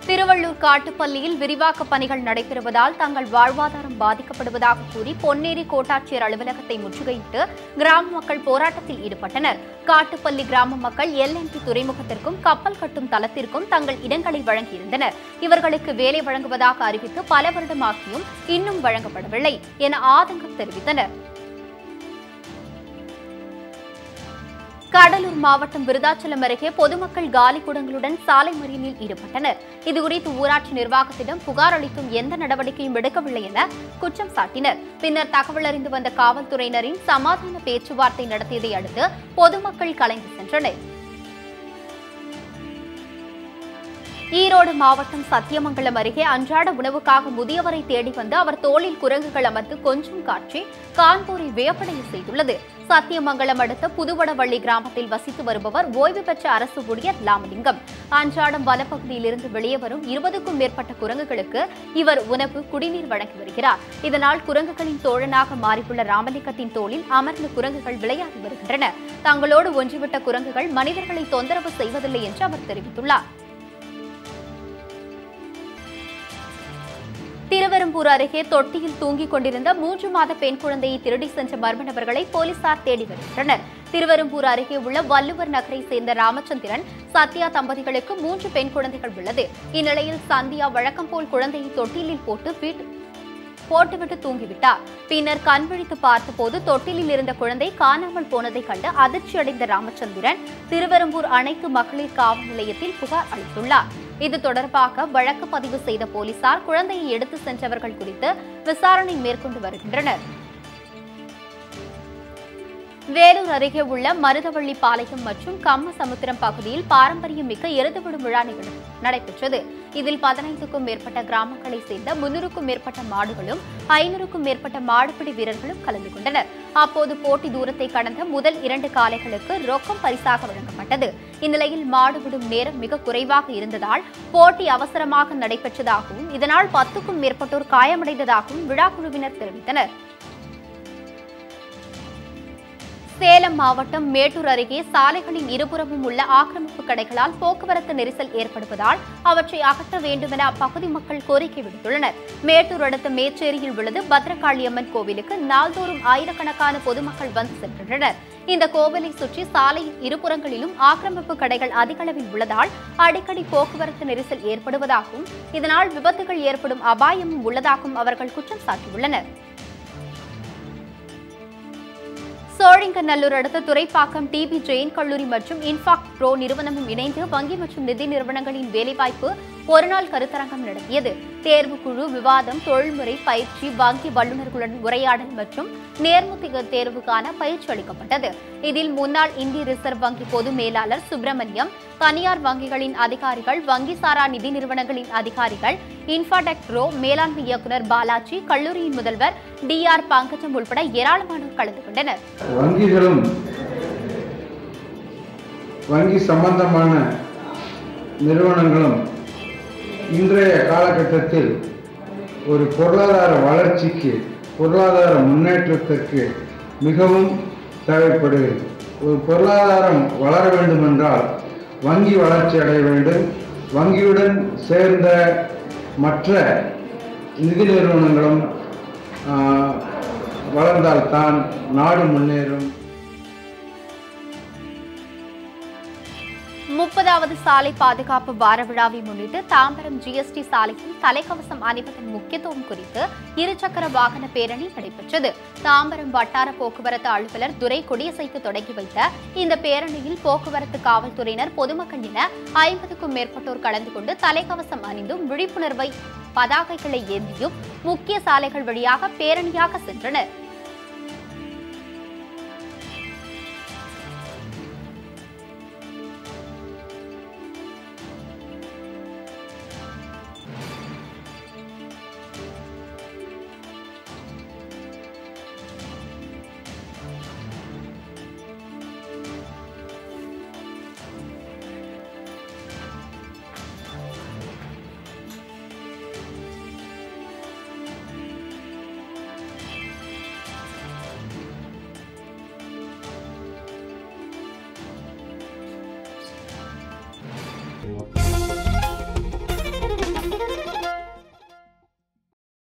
திருவள்ளூர் காட்டுப்பள்ளியில் விரிவாக்க பணிகள் நடைபெறுவதால் தங்கள் வாழ்வாதாரம் பாதிக்கப்படுவதாக கூறி பொன்னேரி கோட்டாட்சியர் அலுவலகத்தை முற்றுகையிட்டு கிராம மக்கள் போராட்டத்தில் ஈடுபட்டனர் காட்டுப்பள்ளி கிராம மக்கள் எல்என்பி துறைமுகத்திற்கும் கப்பல் கட்டும் தளத்திற்கும் தங்கள் இடங்களை வழங்கியிருந்தனர் இவர்களுக்கு வேலை வழங்குவதாக அறிவித்து பல வருடமாகியும் இன்னும் வழங்கப்படவில்லை என ஆதங்கம் தெரிவித்தனர் கடலூர் மாவட்டம் விருதாச்சலம் அருகே பொதுமக்கள் காலி குடங்களுடன் சாலை மறியலில் ஈடுபட்டனர் இதுகுறித்து ஊராட்சி நிர்வாகத்திடம் புகார் அளித்தும் எந்த நடவடிக்கையும் எடுக்கவில்லை என குற்றம் சாட்டினர் பின்னர் தகவல் அறிந்து வந்த காவல்துறையினரின் சமாதான பேச்சுவார்த்தை நடத்தியதை அடுத்து பொதுமக்கள் கலைந்து சென்றனர் ஈரோடு மாவட்டம் சத்தியமங்கலம் அருகே அன்றாட உணவுக்காக முதியவரை தேடி வந்து அவர் தோளில் குரங்குகள் அமர்ந்து கொஞ்சம் காட்சி கான்பூரை வியப்படைய செய்துள்ளது சத்தியமங்கலம் அடுத்த புதுவடவள்ளி கிராமத்தில் வசித்து வருபவர் ஓய்வு பெற்ற அரசு ஊழியர் ராமலிங்கம் அன்றாடம் வனப்பகுதியிலிருந்து வெளியே வரும் இருபதுக்கும் மேற்பட்ட குரங்குகளுக்கு இவர் உணவு குடிநீர் வழங்கி வருகிறார் இதனால் குரங்குகளின் தோழனாக மாறியுள்ள ராமலிங்கத்தின் தோளில் அமர்ந்த குரங்குகள் விளையாடி வருகின்றன தங்களோடு ஒன்றிவிட்ட குரங்குகள் மனிதர்களை தொந்தரவு செய்வதில்லை என்று அவர் தெரிவித்துள்ளார் திருவெரும்பூர் அருகே தொட்டியில் தூங்கிக் கொண்டிருந்த மூன்று மாத பெண் குழந்தையை திருடி சென்ற மர்ம நபர்களை போலீசார் தேடி வருகின்றனர் திருவெரும்பூர் அருகே உள்ள வள்ளுவர் நகரை சேர்ந்த ராமச்சந்திரன் சத்யா தம்பதிகளுக்கு மூன்று பெண் குழந்தைகள் உள்ளது இந்நிலையில் சந்தியா வழக்கம் போல் குழந்தையை தொட்டிலில் போட்டு வீட்டு போட்டுவிட்டு தூங்கிவிட்டார் பின்னர் கண் விழித்து பார்த்தபோது தொட்டிலில் இருந்த குழந்தை காணாமல் போனதை கண்டு அதிர்ச்சியடைந்த ராமச்சந்திரன் திருவெரும்பூர் அனைத்து மகளிர் காவல் நிலையத்தில் புகார் அளித்துள்ளார் இது தொடர்பாக வழக்கு பதிவு செய்த போலீசார் குழந்தையை எடுத்து சென்றவர்கள் குறித்து விசாரணை மேற்கொண்டு வருகின்றனர் வேலூர் அருகே உள்ள மருதவள்ளி பாளையம் மற்றும் கம்மசமுத்திரம் பகுதியில் பாரம்பரியம் மிக்க எருதுவிடும் விழா நிகழ்வு நடைபெற்றது இதில் பதினைந்துக்கும் மேற்பட்ட கிராமங்களைச் சேர்ந்த முன்னூறுக்கும் மேற்பட்ட மாடுகளும் ஐநூறுக்கும் மேற்பட்ட மாடுபிடி வீரர்களும் கலந்து கொண்டனர் அப்போது போட்டி தூரத்தை கடந்த முதல் இரண்டு காளைகளுக்கு ரொக்கம் பரிசாக வழங்கப்பட்டது இந்நிலையில் மாடு விடும் நேரம் மிக குறைவாக இருந்ததால் போட்டி அவசரமாக நடைபெற்றதாகவும் இதனால் பத்துக்கும் மேற்பட்டோர் காயமடைந்ததாகவும் விழா குழுவினர் தெரிவித்தனர் சேலம் மாவட்டம் மேட்டூர் அருகே சாலைகளின் இருபுறமும் உள்ள ஆக்கிரமிப்பு கடைகளால் போக்குவரத்து நெரிசல் ஏற்படுவதால் அவற்றை அகற்ற வேண்டுமென அப்பகுதி மக்கள் கோரிக்கை விடுத்துள்ளனர் மேட்டூர் அடுத்த மேச்சேரியில் உள்ளது பத்ரகாளியம்மன் கோவிலுக்கு நாள்தோறும் ஆயிரக்கணக்கான பொதுமக்கள் வந்து செல்கின்றனர் இந்த கோவிலை சுற்றி சாலையின் இருபுறங்களிலும் ஆக்கிரமிப்பு கடைகள் அதிக அளவில் உள்ளதால் அடிக்கடி போக்குவரத்து நெரிசல் ஏற்படுவதாகவும் இதனால் விபத்துகள் ஏற்படும் அபாயமும் உள்ளதாகவும் அவர்கள் குற்றம் சாட்டியுள்ளனர் சோழிங்கநல்லூர் அடுத்த துறைப்பாக்கம் டிபி ஜெயின் கல்லூரி மற்றும் இன்ஃபாக்ட் ப்ரோ நிறுவனமும் இணைந்து வங்கி மற்றும் நிதி நிறுவனங்களின் வேலைவாய்ப்பு ஒருநாள் கருத்தரங்கம் நடத்தியது தேர்வுக்குழு விவாதம் தொழில்முறை பயிற்சி வங்கி வல்லுநர்களுடன் உரையாடல் மற்றும் நேர்முக தேர்வுக்கான பயிற்சி அளிக்கப்பட்டது இதில் முன்னாள் இந்திய ரிசர்வ் வங்கி பொது மேலாளர் சுப்பிரமணியம் தனியார் வங்கிகளின் அதிகாரிகள் வங்கி சாரா நிதி நிறுவனங்களின் அதிகாரிகள் இன்ஃபாடெக் ப்ரோ மேலாண்மை இயக்குநர் பாலாஜி கல்லூரியின் முதல்வர் டி ஆர் பங்கஜம் உள்பட ஏராளமானோர் கலந்து கொண்டனர் வங்கிகளும் வங்கி சம்பந்தமான நிறுவனங்களும் இன்றைய காலகட்டத்தில் ஒரு பொருளாதார வளர்ச்சிக்கு பொருளாதார முன்னேற்றத்திற்கு மிகவும் தேவைப்படுகிறது ஒரு பொருளாதாரம் வளர வேண்டுமென்றால் வங்கி வளர்ச்சி அடைய வேண்டும் வங்கியுடன் சேர்ந்த மற்ற நிதி நிறுவனங்களும் ஆஹ், வளர்ந்தால்தான் நாடு முன்னேறும் முப்பதாவது சாலை பாதுகாப்பு வார விழாவை முன்னிட்டு தாம்பரம் ஜிஎஸ்டி சாலையில் தலைக்கவசம் அணிவதன் முக்கியத்துவம் குறித்து இருசக்கர வாகன பேரணி நடைபெற்றது தாம்பரம் வட்டார போக்குவரத்து அலுவலர் துரை கொடியசைக்கு தொடங்கி வைத்த இந்த பேரணியில் போக்குவரத்து காவல்துறையினர் பொதுமக்கள் என ஐம்பதுக்கும் மேற்பட்டோர் கலந்து கொண்டு தலைக்கவசம் அணிந்தும் விழிப்புணர்வை பதாகைகளை ஏந்தியும் முக்கிய சாலைகள் வழியாக பேரணியாக சென்றனர்